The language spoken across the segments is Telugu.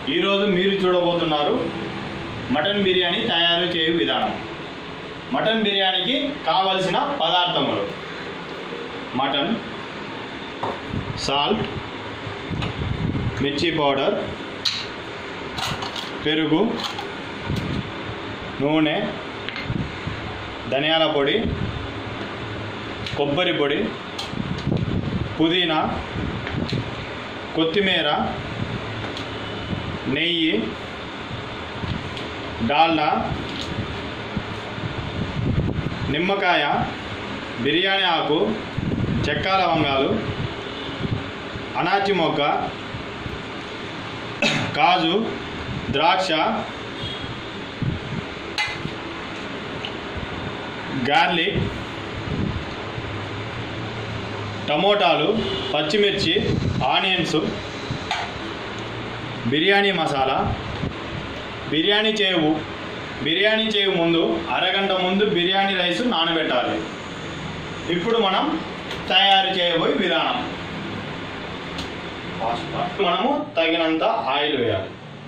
ఈరోజు మీరు చూడబోతున్నారు మటన్ బిర్యానీ తయారు చేయు విధానం మటన్ బిర్యానీకి కావలసిన పదార్థములు మటన్ సాల్ట్ మిర్చి పౌడర్ పెరుగు నూనె ధనియాల పొడి కొబ్బరి పొడి పుదీనా కొత్తిమీర నెయ్యి డాల్డా నిమ్మకాయ బిర్యానీ ఆకు చెక్క లవంగాలు అనాచి మొగ్గ కాజు ద్రాక్ష గార్లిక్ టమోటాలు పచ్చిమిర్చి ఆనియన్స్ బిర్యానీ మసాలా బిర్యానీ చేయు బిర్యానీ చేయు ముందు అరగంట ముందు బిర్యానీ రైస్ నానబెట్టాలి ఇప్పుడు మనం తయారు చేయబోయే విధానం మనము తగినంత ఆయిల్ వేయాలి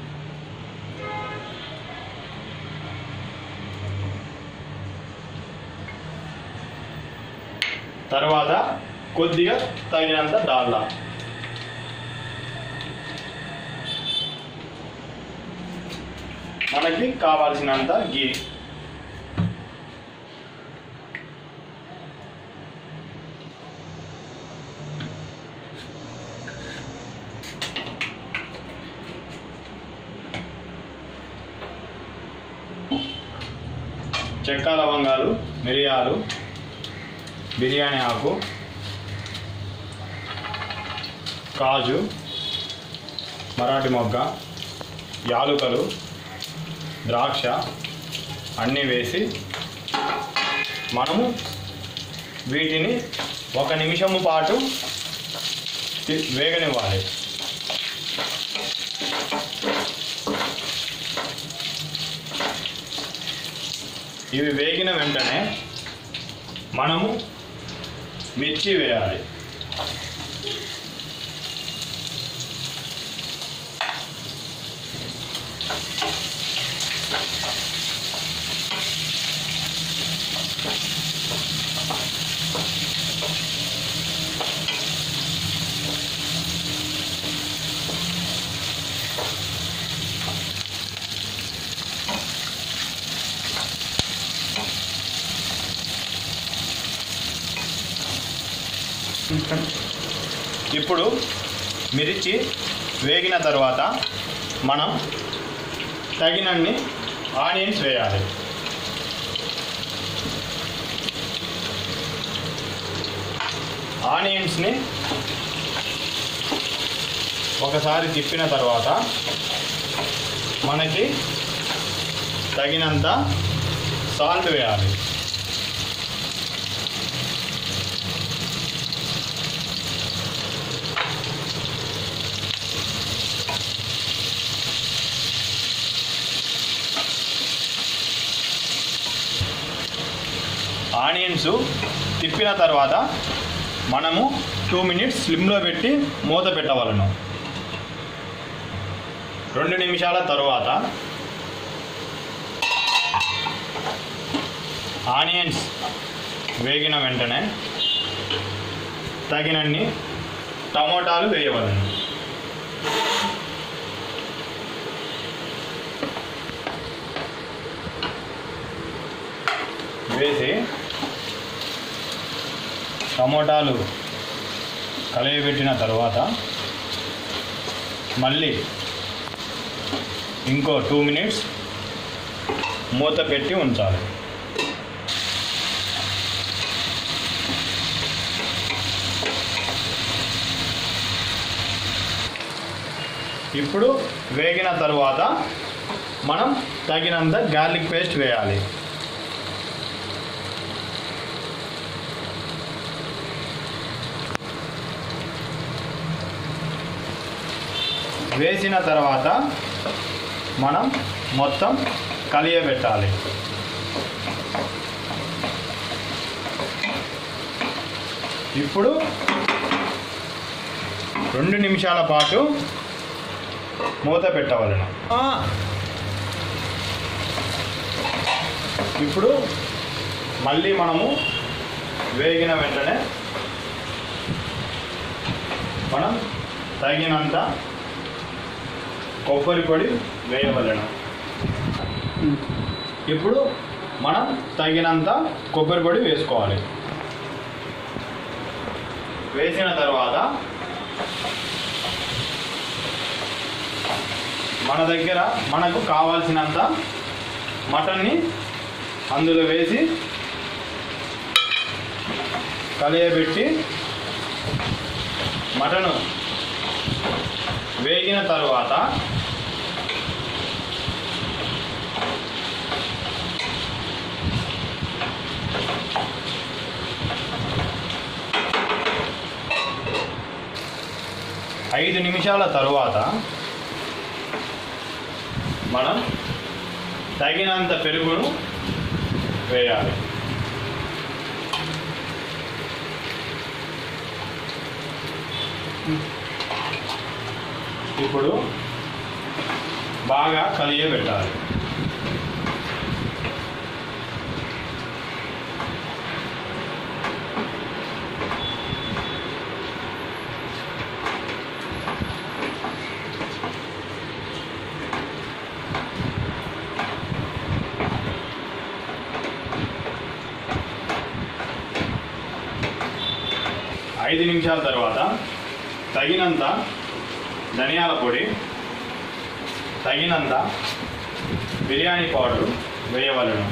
తర్వాత కొద్దిగా తగినంత డాల్డా మనకి కావాల్సినంత గీ చెక్క లవంగాలు మిరియాలు బిర్యానీ ఆకు కాజు మరాఠీ మొగ్గ యాలుకలు ద్రాక్ష అన్నీ వేసి మనము వీటిని ఒక నిమిషము పాటు తి- వేగనివ్వాలి ఇవి వేగిన వెంటనే మనము మిర్చి వేయాలి ఇప్పుడు మిర్చి వేగిన తర్వాత మనం తగినన్ని ఆనియన్స్ వేయాలి ఆనియన్స్ని ఒకసారి తిప్పిన తర్వాత మనకి తగినంత సాల్ట్ వేయాలి ఆనియన్స్ తిప్పిన తర్వాత మనము టూ మినిట్స్ స్లిమ్లో పెట్టి మూత పెట్టవలను రెండు నిమిషాల తరువాత ఆనియన్స్ వేగిన వెంటనే తగినన్ని టమోటాలు వేయవలను వేసి టమోటాలు కలియబెట్టిన తర్వాత మళ్ళీ ఇంకో టూ మినిట్స్ మూత పెట్టి ఉంచాలి ఇప్పుడు వేగిన తర్వాత మనం తగినంత గార్లిక్ పేస్ట్ వేయాలి వేసిన తర్వాత మనం మొత్తం కలియబెట్టాలి ఇప్పుడు రెండు నిమిషాల పాటు మూత పెట్టవలను ఇప్పుడు మళ్ళీ మనము వేగిన వెంటనే మనం తగినంత కొబ్బరి పొడి వేయవలను ఇప్పుడు మనం తగినంత కొబ్బరి పొడి వేసుకోవాలి వేసిన తర్వాత మన దగ్గర మనకు కావాల్సినంత మటన్ని అందులో వేసి కలియబెట్టి మటను వేగిన తర్వాత ఐదు నిమిషాల తరువాత మనం తగినంత పెరుగును వేయాలి ఇప్పుడు బాగా కలియబెట్టాలి ఐదు నిమిషాల తర్వాత తగినంత ధనియాల పొడి తగినంత బిర్యానీ పౌడర్ వేయవలను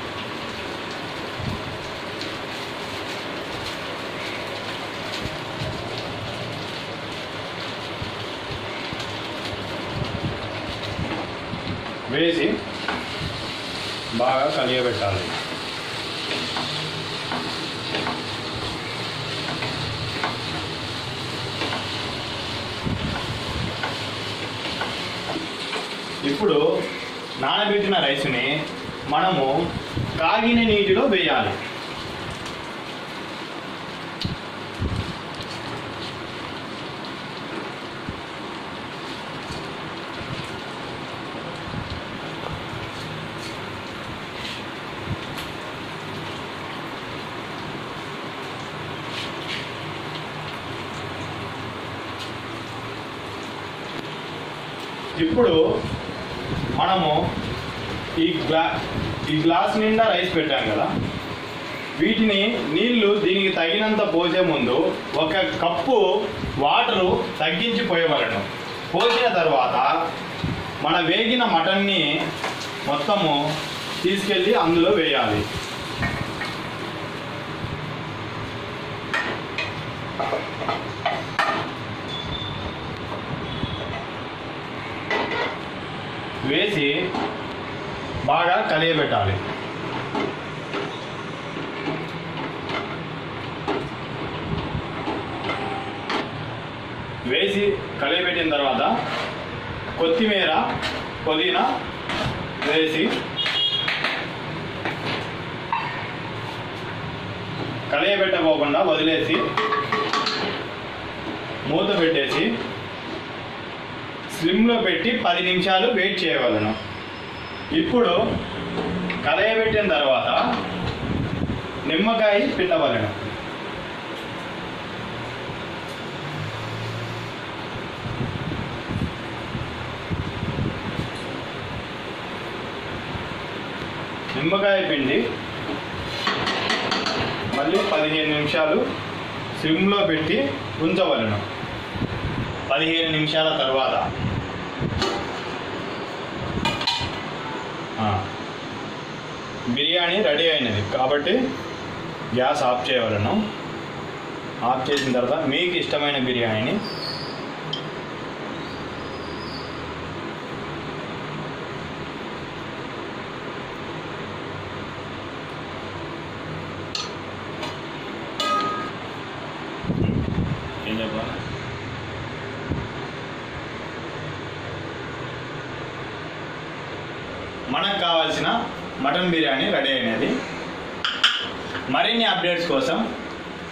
వేసి బాగా కలియబెట్టాలి ఇప్పుడు నానబెట్టిన రైస్ని మనము కాగిన నీటిలో వేయాలి ఇప్పుడు మనము ఈ గ్లా ఈ గ్లాస్ నిండా రైస్ పెట్టాం కదా వీటిని నీళ్లు దీనికి తగినంత పోసే ముందు ఒక కప్పు వాటరు తగ్గించి పోయవలను పోసిన తర్వాత మన వేగిన మటన్ని మొత్తము తీసుకెళ్ళి అందులో వేయాలి వేసి బాగా కలియబెట్టాలి వేసి కలియబెట్టిన తర్వాత కొత్తిమీర పుదీనా వేసి కలియబెట్టకోకుండా వదిలేసి మూత పెట్టేసి స్లిమ్లో పెట్టి పది నిమిషాలు వెయిట్ చేయవలను ఇప్పుడు కలయబెట్టిన తర్వాత నిమ్మకాయ పిండవలను నిమ్మకాయ పిండి మళ్ళీ పదిహేను నిమిషాలు సిమ్లో పెట్టి ఉంచవలను పదిహేను నిమిషాల తర్వాత ఆ, బిర్యానీ రెడీ అయినది కాబట్టి గ్యాస్ ఆఫ్ చేయవలను ఆఫ్ చేసిన తర్వాత మీకు ఇష్టమైన బిర్యానీని ఏం చెప్పాలి మనకు కావాల్సిన మటన్ బిర్యానీ రెడీ అయినది మరిన్ని అప్డేట్స్ కోసం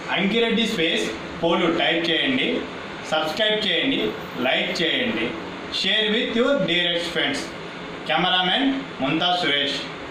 అంకిరెడ్డి స్పేస్ పోలు టైప్ చేయండి సబ్స్క్రైబ్ చేయండి లైక్ చేయండి share with your dearest friends cameraman Munta Suresh